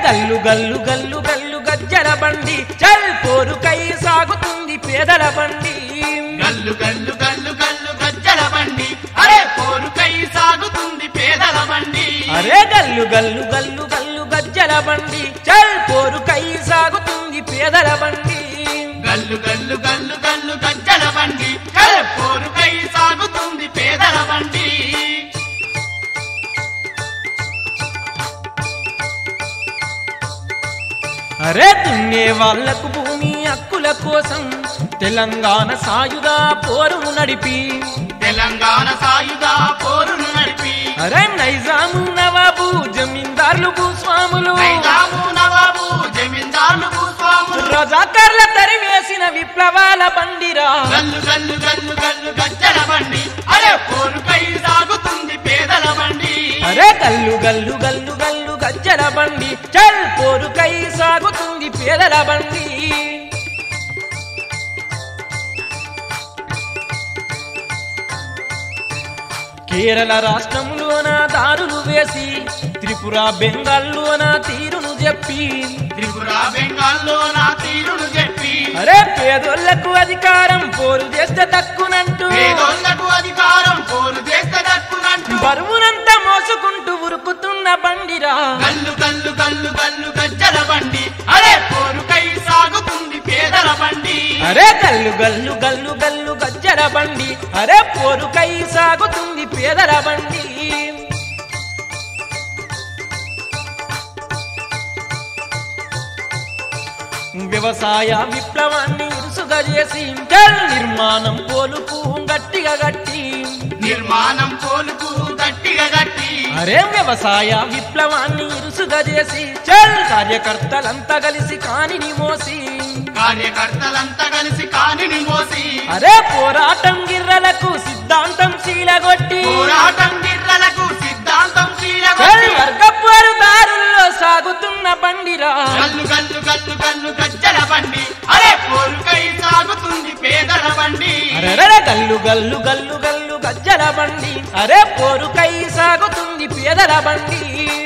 గల్లు గల్లు గల్లు గల్లు గజ్జల బండి చల్ పోరుకై సాగుతుంది పేదల బండి గల్లు గల్లు గల్లు గల్లు గజ్జల బండి అరే పోరుకై సాగుతుంది పేదల బండి అరే గల్లు గల్లు గల్లు గల్లు గజ్జల బండి చల్ పోరుకై సాగుతుంది పేదల బండి గల్లు గల్లు గల్లు గల్లు గజ్జల బండి అరే పోరుకై సాగుతుంది పేదల బండి అరే దున్నే వాళ్లకు భూమి హక్కుల కోసం తెలంగాణ సాయుధ పోరును నడిపి తెలంగాణ సాయుధ పోరును నడిపి అరే నైజాము నవాబు జమీందార్లు భూస్వాములు నైజాము నవాబు జమీందారులు భూస్వాములు రజాకర్ల తరివేసిన విప్లవాల బండిరా గల్లు గల్లు గల్లు గల్లు గజ్జల బండి అరే పోరుకై సాగుతుంది పేదల బండి అరే గల్లు గల్లు గల్లు గల్లు గజ్జల బండి చల్ పోరుకై సాగుతుంది పేదల బండి కేరళ రాష్ట్రంలోన దారులు వేసి త్రిపుర బెంగాల్లోన తీరును చెప్పి త్రిపుర బెంగాల్లో నా తీరును చెప్పి అరే పేదోళ్లకు అధికారం పోరు చేస్తే తక్కునంటూ పేదోళ్లకు అధికారం పోరు చేస్తే దక్కునంటూ బరువునంతా మోసుకుంటూ ఉరుకుతున్న బండిరా గల్లు గల్లు గల్లు గల్లు గజ్జల బండి అరే పోరుకై సాగుతుంది పేదల బండి అరే గల్లు గల్లు గల్లు గల్లు గజ్జల బండి అరే పోరుకై సాగుతుంది పేదల బండి వ్యవసాయ విప్లవాన్ని ఇరుసుగా చేసి జల్ నిర్మాణం పోలుకు గట్టిగా గట్టి నిర్మాణం పోలుకు గట్టిగా గట్టి అరే వ్యవసాయ విప్లవాన్ని ఇరుసుగా చేసి చల్ కార్యకర్తలంతా కలిసి కానిని మోసి కార్యకర్తలంతా కలిసి కానిని మోసి అరే పోరాటం గిర్రలకు సిద్ధాంతం చీలగొట్టి పోరాటం గిర్రలకు సిద్ధాంతం చల్ చీలగొట్టి వర్గపోరు దారుల్లో సాగుతున్న బండిరా గల్లు గల్లు గల్లు గల్లు గజ్జల బండి అరే పోరుకై సాగుతుంది పేదల బండి అరెరర గల్లు గల్లు గల్లు గల్లు గజ్జల బండి అరే పోరుకై సాగుతుంది పేదల బండి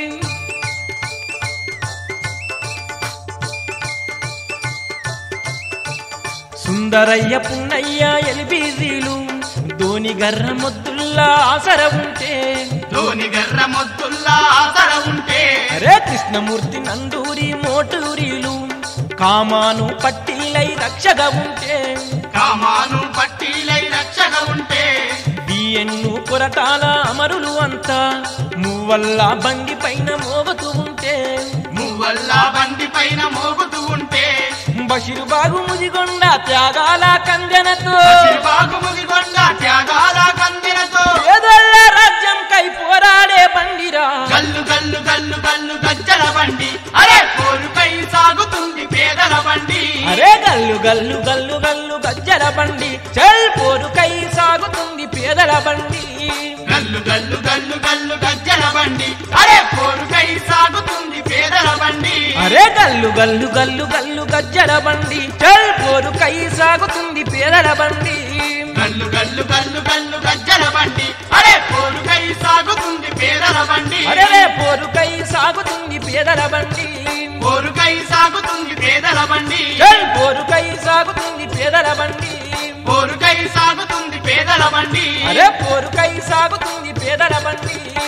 సుందరయ్య పున్నయ్య ఎలిబీజీలు ధోని గర్ర మొద్దుల్లా ఆసర ఉంటే ధోని గర్ర మొద్దుల్లా ఆసర ఉంటే అరే కృష్ణమూర్తి నందూరి మోటూరీలు కామాను పట్టీలై రక్షగా ఉంటే కామాను పట్టీలై రక్షగా ఉంటే బిఎన్ను కొరటాల అమరులు అంతా మువ్వల్ల బండి పైన మోగుతూ ఉంటే మువ్వల్ల బండి పైన మోగుతూ ఉంటే బషిరు బాగు ముదిగొండ త్యాగాల కందెనతో బాగు ముదిగొండ త్యాగాల కందినతో పేదోళ్ళ రాజ్యం కై పోరాడే బండిరా గల్లు గల్లు గల్లు గల్లు గజ్జల బండి అరే పోరుకై సాగుతుంది పేదల బండి అరే గల్లు గల్లు గల్లు గల్లు గజ్జల బండి చల్ పోరుకై సాగుతుంది పేదల బండి గల్లు గల్లు గల్లు గల్లు గజ్జల బండి అరే పోరుకై సాగుతుంది పేదల బండి అరే గల్లు గల్లు గల్లు గల్లు గజ్జల బండి చల్ పోరుకై సాగుతుంది పేదల బండి గల్లు గల్లు గల్లు గల్లు గజ్జల బండి అరే పోరుకై సాగుతుంది పేదల బండి అరే రే పోరుకై సాగుతుంది పేదల బండి పోరుకై సాగుతుంది పేదల బండి చల్ పోరుకై సాగుతుంది పేదల బండి పోరుకై సాగుతుంది పేదల బండి అరే పోరుకై సాగుతుంది పేదల బండి